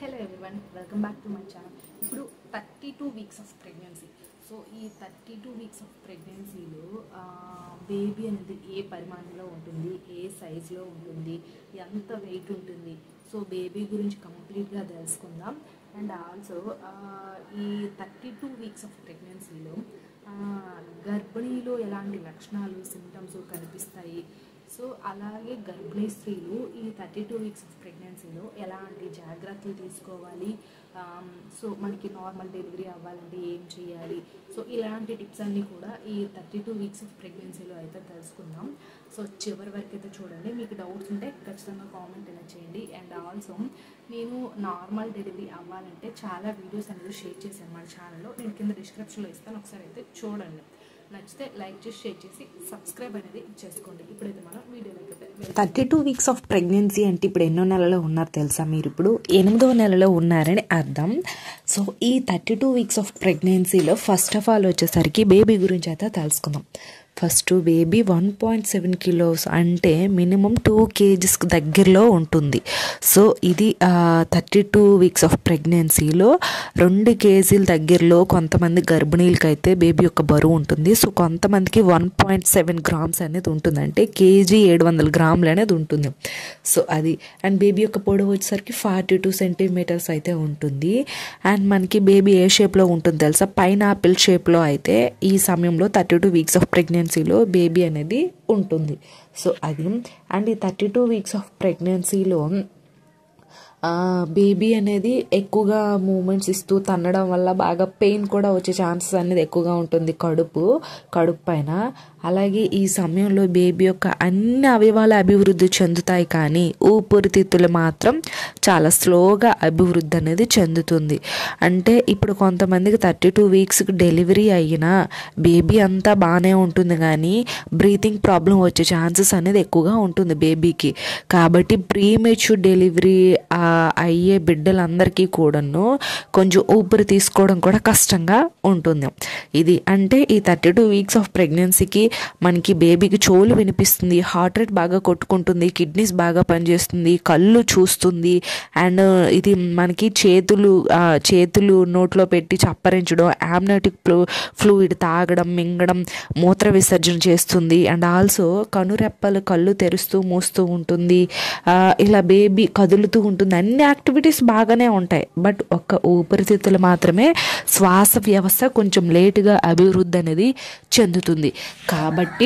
Hello everyone welcome back to my channel ఇప్పుడు thirty two weeks of pregnancy so ఈ thirty two weeks of ప్రెగ్నెన్సీలో baby అనేది ఏ పరిమాణంలో ఉంటుంది ఏ సైజులో ఉంటుంది ఎంత వెయిట్ ఉంటుంది సో బేబీ గురించి కంప్లీట్గా తెలుసుకుందాం అండ్ ఆల్సో ఈ థర్టీ టూ వీక్స్ ఆఫ్ ప్రెగ్నెన్సీలో గర్భిణీలో ఎలాంటి లక్షణాలు సిమ్టమ్స్ కనిపిస్తాయి సో అలాగే గర్భిణీ స్త్రీలు ఈ థర్టీ టూ వీక్స్ ఆఫ్ ప్రెగ్నెన్సీలో ఎలాంటి జాగ్రత్తలు తీసుకోవాలి ఆమ్, సో మనకి నార్మల్ డెలివరీ అవ్వాలంటే ఏం చేయాలి సో ఇలాంటి టిప్స్ అన్నీ కూడా ఈ థర్టీ టూ వీక్స్ ఆఫ్ ప్రెగ్నెన్సీలో అయితే తెలుసుకుందాం సో చివరి వరకు అయితే చూడండి మీకు డౌట్స్ ఉంటే ఖచ్చితంగా కామెంట్ అయినా చేయండి అండ్ ఆల్సో నేను నార్మల్ డెలివరీ అవ్వాలంటే చాలా వీడియోస్ అనేది షేర్ చేశాను మన ఛానల్లో నేను కింద డిస్క్రిప్షన్లో ఇస్తాను ఒకసారి అయితే చూడండి నచ్చితే లైక్ చేసి షేర్ చేసి సబ్స్క్రైబ్ అనేది చేసుకోండి ఇప్పుడైతే మనం వీడియోలోకి అయితే వెళ్దాం. Thirty two weeks of pregnancy అంటే ఇప్పుడు ఎన్నో నెలలో ఉన్నారు తెలుసా మీరు ఇప్పుడు ఎనిమిదవ నెలలో ఉన్నారని అర్థం సో ఈ థర్టీ టూ వీక్స్ ఆఫ్ ప్రెగ్నెన్సీలో ఫస్ట్ ఆఫ్ ఆల్ వచ్చేసరికి బేబీ గురించి అయితే తెలుసుకుందాం first baby one point seven kilos అంటే మినిమం టూ కేజీస్కి దగ్గరలో ఉంటుంది సో ఇది థర్టీ టూ వీక్స్ ఆఫ్ ప్రెగ్నెన్సీలో రెండు కేజీల దగ్గరలో కొంతమంది గర్భిణీలకి అయితే బేబీ యొక్క బరువు ఉంటుంది సో కొంతమందికి వన్ పాయింట్ సెవెన్ గ్రామ్స్ అనేది ఉంటుంది అంటే కేజీ ఏడు వందల గ్రాములు అనేది ఉంటుంది సో అది అండ్ బేబీ యొక్క పొడవు వచ్చేసరికి ఫార్టీ టూ సెంటీమీటర్స్ అయితే ఉంటుంది అండ్ మనకి బేబీ ఏ షేప్లో ఉంటుంది తెలుసా పైనాపిల్ షేప్లో అయితే ఈ సమయంలో థర్టీ టూ వీక్స్ ఆఫ్ ప్రెగ్నెన్సీలో బేబీ అనేది ఉంటుంది సో అది అండ్ ఈ థర్టీ టూ వీక్స్ ఆఫ్ ప్రెగ్నెన్సీలో బేబీ అనేది ఎక్కువగా మూమెంట్స్ ఇస్తూ తన్నడం వల్ల బాగా పెయిన్ కూడా వచ్చే ఛాన్సెస్ అనేది ఎక్కువగా ఉంటుంది కడుపు కడుపు పైన అలాగే ఈ సమయంలో బేబీ యొక్క అన్ని అవయవాలు అభివృద్ధి చెందుతాయి కానీ ఊపిరితిత్తులు మాత్రం చాలా స్లోగా అభివృద్ధి అనేది చెందుతుంది అంటే ఇప్పుడు కొంతమందికి థర్టీ టూ వీక్స్కి డెలివరీ అయినా బేబీ అంతా బాగానే ఉంటుంది కానీ బ్రీతింగ్ ప్రాబ్లం వచ్చే ఛాన్సెస్ అనేది ఎక్కువగా ఉంటుంది బేబీకి కాబట్టి ప్రీ మెచ్యూర్ డెలివరీ అయ్యే బిడ్డలందరికీ కూడాను కొంచెం ఊపిరి తీసుకోవడం కూడా కష్టంగా ఉంటుంది ఇది అంటే ఈ థర్టీ టూ వీక్స్ ఆఫ్ ప్రెగ్నెన్సీకి మనకి బేబీకి చోలు వినిపిస్తుంది హార్ట్ రేట్ బాగా కొట్టుకుంటుంది కిడ్నీస్ బాగా పనిచేస్తుంది కళ్ళు చూస్తుంది అండ్ ఇది మనకి చేతులు ఆ, చేతులు నోట్లో పెట్టి చప్పరించడం యామ్నోటిక్ ఫ్లూ ఫ్లూయిడ్ తాగడం మింగడం మూత్ర విసర్జన చేస్తుంది అండ్ ఆల్సో కనురెప్పలు కళ్ళు తెరుస్తూ మూస్తూ ఉంటుంది ఆ, ఇలా బేబీ కదులుతూ ఉంటుంది అన్ని యాక్టివిటీస్ బాగానే ఉంటాయి బట్ ఒక్క ఊపిరితిత్తులు మాత్రమే శ్వాస వ్యవస్థ కొంచెం లేటుగా అభివృద్ధి అనేది చెందుతుంది కాబట్టి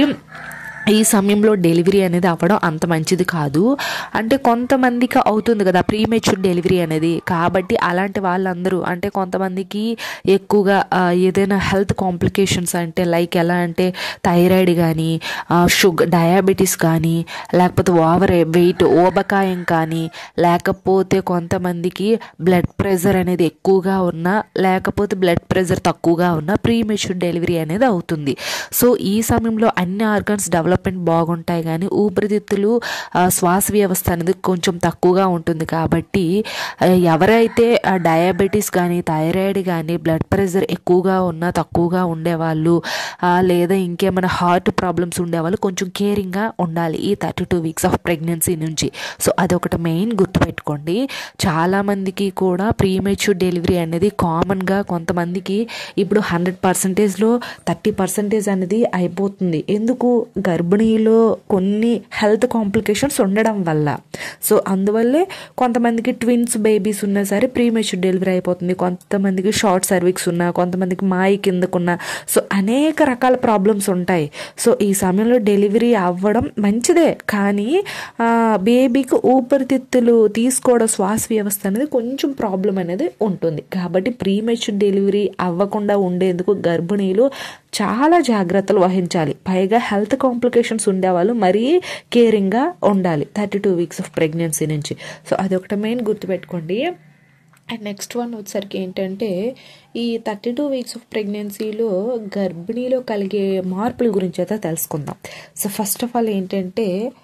ఈ సమయంలో డెలివరీ అనేది అవ్వడం అంత మంచిది కాదు అంటే కొంతమందికి అవుతుంది కదా ప్రీమెచ్యూర్ డెలివరీ అనేది కాబట్టి అలాంటి వాళ్ళందరూ అంటే కొంతమందికి ఎక్కువగా ఆ, ఏదైనా హెల్త్ కాంప్లికేషన్స్ అంటే లైక్ ఎలా అంటే థైరాయిడ్ కానీ షుగర్ డయాబెటీస్ కానీ లేకపోతే ఓవర్ వెయిట్ ఓబకాయం కానీ లేకపోతే కొంతమందికి బ్లడ్ ప్రెషర్ అనేది ఎక్కువగా ఉన్నా లేకపోతే బ్లడ్ ప్రెషర్ తక్కువగా ఉన్నా ప్రీమెచ్యూర్ డెలివరీ అనేది అవుతుంది సో ఈ సమయంలో అన్ని ఆర్గన్స్ డెవలప్మెంట్ బాగుంటాయి కానీ ఊపిరితిత్తులు ఆ, శ్వాస వ్యవస్థ అనేది కొంచెం తక్కువగా ఉంటుంది కాబట్టి ఆ, ఎవరైతే డయాబెటీస్ కానీ థైరాయిడ్ కానీ బ్లడ్ ప్రెషర్ ఎక్కువగా ఉన్నా తక్కువగా ఉండేవాళ్ళు ఆ, లేదా ఇంకేమైనా హార్ట్ ప్రాబ్లమ్స్ ఉండేవాళ్ళు కొంచెం కేరింగ్గా ఉండాలి ఈ thirty two weeks of pregnancy నుంచి సో అదొకటి మెయిన్ గుర్తుపెట్టుకోండి చాలామందికి కూడా ప్రీమెచ్యూర్ డెలివరీ అనేది కామన్గా కొంతమందికి ఇప్పుడు హండ్రెడ్ పర్సెంటేజ్లో థర్టీ పర్సెంటేజ్ అనేది అయిపోతుంది ఎందుకు గర్భిణీలో కొన్ని హెల్త్ కాంప్లికేషన్స్ ఉండడం వల్ల సో అందువల్లే కొంతమందికి ట్విన్స్ బేబీస్ ఉన్నా సరే ప్రీమెచ్యూర్ డెలివరీ అయిపోతుంది కొంతమందికి షార్ట్ సర్వీక్స్ ఉన్నా కొంతమందికి మాయి కిందకున్నా సో అనేక రకాల ప్రాబ్లమ్స్ ఉంటాయి సో ఈ సమయంలో డెలివరీ అవ్వడం మంచిదే కానీ ఆ, బేబీకి ఊపిరితిత్తులు తీసుకోవడం శ్వాస వ్యవస్థ అనేది కొంచెం ప్రాబ్లం అనేది ఉంటుంది కాబట్టి ప్రీమెచ్యూర్ డెలివరీ అవ్వకుండా ఉండేందుకు గర్భిణీలు చాలా జాగ్రత్తలు వహించాలి పైగా హెల్త్ కాంప్లికేషన్స్ ఉండేవాళ్ళు మరీ కేరింగ్గా ఉండాలి thirty two weeks of pregnancy నుంచి సో అదొకటి మెయిన్ గుర్తుపెట్టుకోండి అండ్ నెక్స్ట్ వన్ వచ్చేసరికి ఏంటంటే ఈ థర్టీ టూ వీక్స్ ఆఫ్ ప్రెగ్నెన్సీలో గర్భిణీలో కలిగే మార్పుల గురించి అయితే తెలుసుకుందాం సో ఫస్ట్ ఆఫ్ ఆల్ ఏంటంటే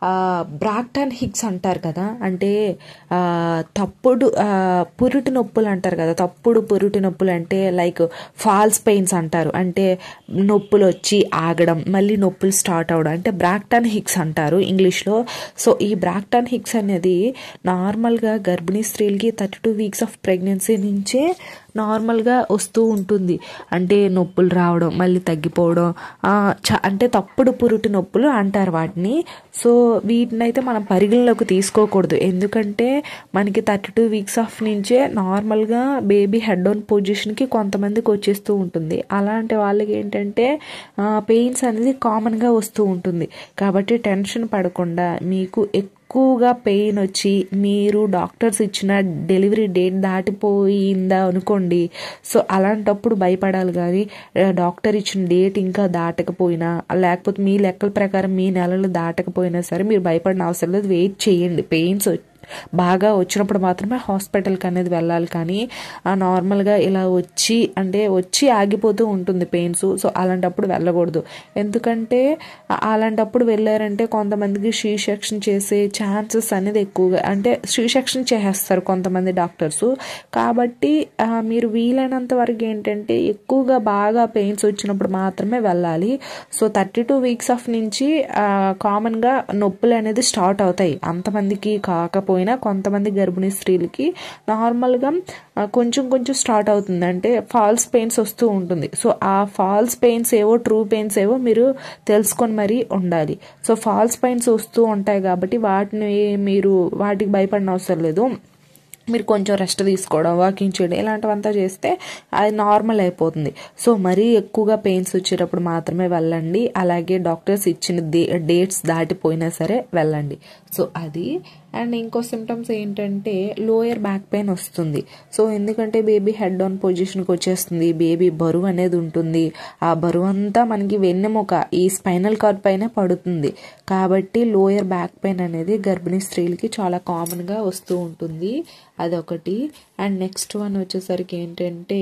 బ్రాక్టాన్ హిక్స్ అంటారు కదా అంటే ఆ, తప్పుడు ఆ, పురిటి నొప్పులు అంటారు కదా తప్పుడు పురిటి నొప్పులు అంటే లైక్ ఫాల్స్ పెయిన్స్ అంటారు అంటే నొప్పులు వచ్చి ఆగడం మళ్ళీ నొప్పులు స్టార్ట్ అవడం అంటే బ్రాక్టాన్ హిక్స్ అంటారు ఇంగ్లీష్లో సో ఈ బ్రాక్టాన్ హిక్స్ అనేది నార్మల్గా గర్భిణీ స్త్రీలకి thirty two weeks of pregnancy నుంచే నార్మల్గా వస్తూ ఉంటుంది అంటే నొప్పులు రావడం మళ్ళీ తగ్గిపోవడం ఆ, చ- అంటే తప్పుడు పురుటి నొప్పులు అంటారు వాటిని సో వీటిని అయితే మనం పరిగణలోకి తీసుకోకూడదు ఎందుకంటే మనకి థర్టీ టూ వీక్స్ ఆఫ్ నుంచే నార్మల్గా బేబీ హెడ్ ఆన్ పొజిషన్కి కొంతమందికి వచ్చేస్తూ ఉంటుంది అలాంటి వాళ్ళకి ఏంటంటే పెయిన్స్ అనేది కామన్గా వస్తూ ఉంటుంది కాబట్టి టెన్షన్ పడకుండా మీకు ఎక్కువగా పెయిన్ వచ్చి మీరు డాక్టర్స్ ఇచ్చిన డెలివరీ డేట్ దాటిపోయిందా అనుకోండి సో అలాంటప్పుడు భయపడాలి కానీ ఆ, డాక్టర్ ఇచ్చిన డేట్ ఇంకా దాటకపోయినా లేకపోతే మీ లెక్కల ప్రకారం మీ నెలలు దాటకపోయినా సరే మీరు భయపడిన అవసరం లేదు వెయిట్ చేయండి పెయిన్స్ బాగా వచ్చినప్పుడు మాత్రమే హాస్పిటల్కి అనేది వెళ్ళాలి కానీ ఆ నార్మల్గా ఇలా వచ్చి అంటే వచ్చి ఆగిపోతూ ఉంటుంది పెయిన్స్ సో అలాంటప్పుడు వెళ్ళకూడదు ఎందుకంటే ఆ- అలాంటప్పుడు వెళ్ళారంటే కొంతమందికి షీ సెక్షన్ చేసే ఛాన్సెస్ అనేది ఎక్కువగా అంటే షీ సెక్షన్ చేసేస్తారు కొంతమంది డాక్టర్స్ కాబట్టి ఆ, మీరు వీలైనంత వరకు ఏంటంటే ఎక్కువగా బాగా పెయిన్స్ వచ్చినప్పుడు మాత్రమే వెళ్ళాలి so thirty two weeks of నుంచి కామన్గా నొప్పులు అనేది స్టార్ట్ అవుతాయి అంతమందికి కాకపోయినా కొంతమంది గర్భిణీ స్త్రీలకి నార్మల్గా ఆ, కొంచెం కొంచెం స్టార్ట్ అవుతుంది అంటే ఫాల్స్ పెయిన్స్ వస్తూ ఉంటుంది సో ఆ ఫాల్స్ పెయిన్స్ ఏవో ట్రూ పెయిన్స్ ఏవో మీరు తెలుసుకొని మరీ ఉండాలి సో ఫాల్స్ పెయిన్స్ వస్తూ ఉంటాయి కాబట్టి వాటిని మీరు వాటికి భయపడిన అవసరం లేదు మీరు కొంచెం రెస్ట్ తీసుకోవడం వాకింగ్ చేయడం ఇలాంటివంతా చేస్తే అది నార్మల్ అయిపోతుంది సో మరీ ఎక్కువగా పెయిన్స్ వచ్చేటప్పుడు మాత్రమే వెళ్ళండి అలాగే డాక్టర్స్ ఇచ్చిన డే- డేట్స్ దాటిపోయినా సరే వెళ్ళండి సో అది అండ్ ఇంకో సిమ్టమ్స్ ఏంటంటే లోయర్ బ్యాక్ పెయిన్ వస్తుంది సో ఎందుకంటే బేబీ హెడ్ ఆన్ పొజిషన్కి వచ్చేస్తుంది బేబీ బరువు అనేది ఉంటుంది ఆ బరువు అంతా మనకి వెన్నెముక ఈ స్పైనల్ కార్డ్ పైన పడుతుంది కాబట్టి లోయర్ బ్యాక్ పెయిన్ అనేది గర్భిణీ స్త్రీలకి చాలా కామన్గా వస్తూ ఉంటుంది అదొకటి అండ్ నెక్స్ట్ వన్ వచ్చేసరికి ఏంటంటే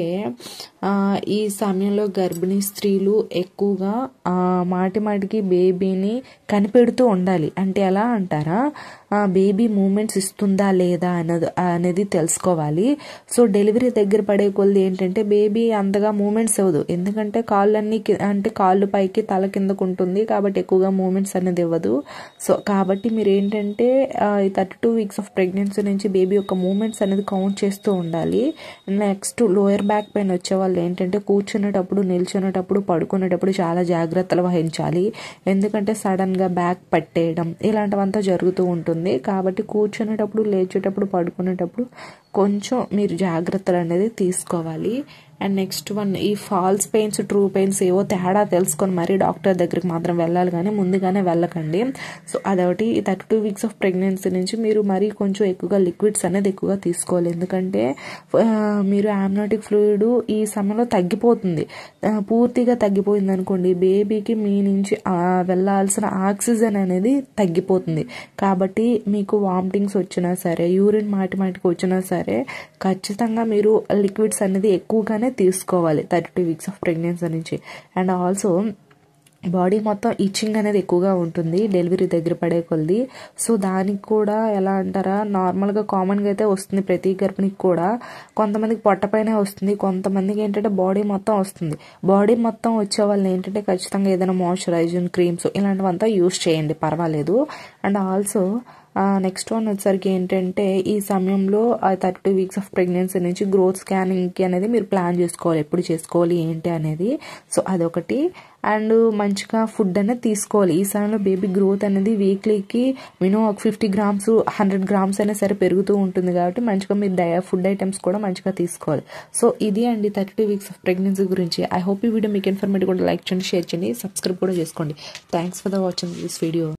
ఆ, ఈ సమయంలో గర్భిణీ స్త్రీలు ఎక్కువగా ఆ, మాటి మాటికి బేబీని కనిపెడుతూ ఉండాలి అంటే ఎలా అంటారా ఆ, బేబీ మూమెంట్స్ ఇస్తుందా లేదా అన్నది అనేది తెలుసుకోవాలి సో డెలివరీ దగ్గర పడే కొద్ది ఏంటంటే బేబీ అంతగా మూమెంట్స్ ఇవ్వదు ఎందుకంటే కాళ్ళన్నీ కి- అంటే కాళ్ళు పైకి తల కిందకు ఉంటుంది కాబట్టి ఎక్కువగా మూమెంట్స్ అనేది ఇవ్వదు సో కాబట్టి మీరు ఏంటంటే ఆ, ఈ thirty two weeks of pregnancy నుంచి బేబీ యొక్క మూమెంట్స్ అనేది కౌంట్ చేస్తూ ఉండాలి నెక్స్ట్ లోయర్ బ్యాక్ పెయిన్ వచ్చే వాళ్ళు ఏంటంటే కూర్చునేటప్పుడు నిల్చునేటప్పుడు పడుకునేటప్పుడు చాలా జాగ్రత్తలు వహించాలి ఎందుకంటే సడన్ గా బ్యాక్ పట్టేయడం ఇలాంటివంతా జరుగుతూ ఉంటుంది కాబట్టి కూర్చునేటప్పుడు లేచేటప్పుడు పడుకునేటప్పుడు కొంచెం మీరు జాగ్రత్తలు అనేది తీసుకోవాలి అండ్ నెక్స్ట్ వన్ ఈ ఫాల్స్ పెయిన్స్ ట్రూ పెయిన్స్ ఏవో తేడా తెలుసుకొని మరీ డాక్టర్ దగ్గరికి మాత్రం వెళ్ళాలి కానీ ముందుగానే వెళ్ళకండి సో అదొకటి ఈ thirty two weeks of pregnancy నుంచి మీరు మరీ కొంచెం ఎక్కువగా లిక్విడ్స్ అనేది ఎక్కువగా తీసుకోవాలి ఎందుకంటే ఆ, మీరు ఆమ్నాటిక్ ఫ్లూయిడ్ ఈ సమయంలో తగ్గిపోతుంది ఆ, పూర్తిగా తగ్గిపోయింది అనుకోండి బేబీకి మీ నుంచి ఆ, వెళ్ళాల్సిన ఆక్సిజన్ అనేది తగ్గిపోతుంది కాబట్టి మీకు వామిటింగ్స్ వచ్చినా సరే యూరిన్ మాటి మాటికి వచ్చినా సరే ఖచ్చితంగా మీరు లిక్విడ్స్ అనేది ఎక్కువగానే తీసుకోవాలి thirty two weeks of pregnancy నుంచి అండ్ ఆల్సో బాడీ మొత్తం ఇచ్చింగ్ అనేది ఎక్కువగా ఉంటుంది డెలివరీ దగ్గర పడే కొద్ది సో దానికి కూడా ఎలా అంటారా నార్మల్గా కామన్గా అయితే వస్తుంది ప్రతి గర్భిణికి కూడా కొంతమందికి పొట్టపైనే వస్తుంది కొంతమందికి ఏంటంటే బాడీ మొత్తం వస్తుంది బాడీ మొత్తం వచ్చే వాళ్ళు ఏంటంటే ఖచ్చితంగా ఏదైనా మాయిశ్చరైజింగ్ క్రీమ్స్ ఇలాంటివంతా యూస్ చేయండి పర్వాలేదు అండ్ ఆల్సో నెక్స్ట్ వన్ వచ్చేసరికి ఏంటంటే ఈ సమయంలో thirty two weeks of pregnancy నుంచి గ్రోత్ స్కానింగ్కి అనేది మీరు ప్లాన్ చేసుకోవాలి ఎప్పుడు చేసుకోవాలి ఏంటి అనేది సో అదొకటి అండ్ మంచిగా ఫుడ్ అనేది తీసుకోవాలి ఈ సమయంలో బేబీ గ్రోత్ అనేది వీక్లీకి మినిమం ఒక ఫిఫ్టీ గ్రామ్స్ హండ్రెడ్ గ్రామ్స్ అయినా సరే పెరుగుతూ ఉంటుంది కాబట్టి మంచిగా మీరు డై ఫుడ్ ఐటమ్స్ కూడా మంచిగా తీసుకోవాలి సో ఇది అండి thirty two weeks of pregnancy గురించి ఐ హోప్ ఈ వీడియో మీకు ఇన్ఫర్మేటివ్ కూడా లైక్ చేయండి షేర్ చేయండి సబ్స్క్రైబ్ కూడా చేసుకోండి thanks for the watching this video